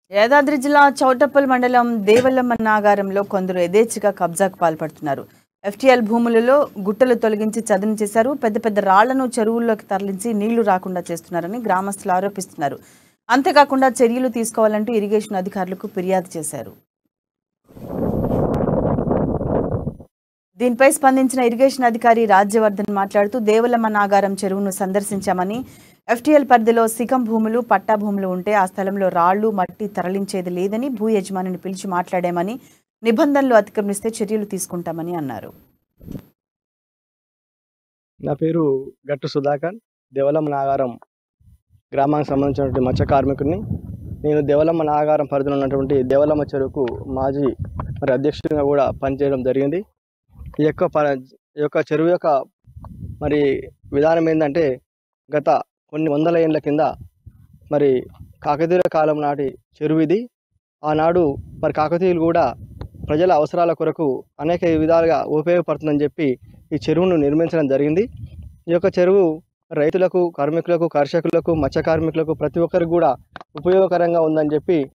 యాదాద్రి జిల్లా చౌటప్పల్ మండలం దేవల్లమ్మ నాగారంలో కొందరు యథేచ్ఛగా కబ్జాకు పాల్పడుతున్నారు ఎఫ్టీఎల్ భూములలో గుట్టలు తొలగించి చదును చేశారు పెద్ద పెద్ద రాళ్లను చెరువుల్లోకి తరలించి నీళ్లు రాకుండా చేస్తున్నారని గ్రామస్తులు ఆరోపిస్తున్నారు అంతేకాకుండా చర్యలు తీసుకోవాలంటూ ఇరిగేషన్ అధికారులకు ఫిర్యాదు చేశారు దీనిపై స్పందించిన ఇరిగేషన్ అధికారి రాజ్యవర్ధన్ మాట్లాడుతూ దేవలమ్మ నాగారం చెరువును సందర్శించామని ఎఫ్టీఎల్ పరిధిలో సికం భూములు పట్టా భూములు ఉంటే ఆ స్థలంలో రాళ్లు మట్టి తరలించేది లేదని భూ యజమానిని పిలిచి మాట్లాడామని నిబంధనలు అతిక్రమిస్తే చర్యలు తీసుకుంటామని అన్నారు నా పేరు గట్టు సుధాకర్ దేవలమ్మ నాగారం గ్రామానికి సంబంధించినటువంటి మత్స్య కార్మికుడిని నేను దేవలమ్మ నాగారం పరిధిలో ఉన్నటువంటి దేవలమ్మ చెరువుకు మాజీ మరి అధ్యక్షుడిగా కూడా పనిచేయడం జరిగింది ఈ యొక్క ప ఈ యొక్క చెరువు యొక్క మరి విధానం ఏంటంటే గత కొన్ని వందల ఏళ్ళ కింద మరి కాకతీయుల కాలం నాటి చెరువు ఇది ఆనాడు మరి కాకతీయులు కూడా ప్రజల అవసరాల కొరకు అనేక విధాలుగా ఉపయోగపడుతుందని చెప్పి ఈ చెరువును నిర్మించడం జరిగింది ఈ యొక్క చెరువు రైతులకు కార్మికులకు కర్షకులకు మత్స్య కార్మికులకు ప్రతి ఒక్కరికి కూడా ఉపయోగకరంగా ఉందని చెప్పి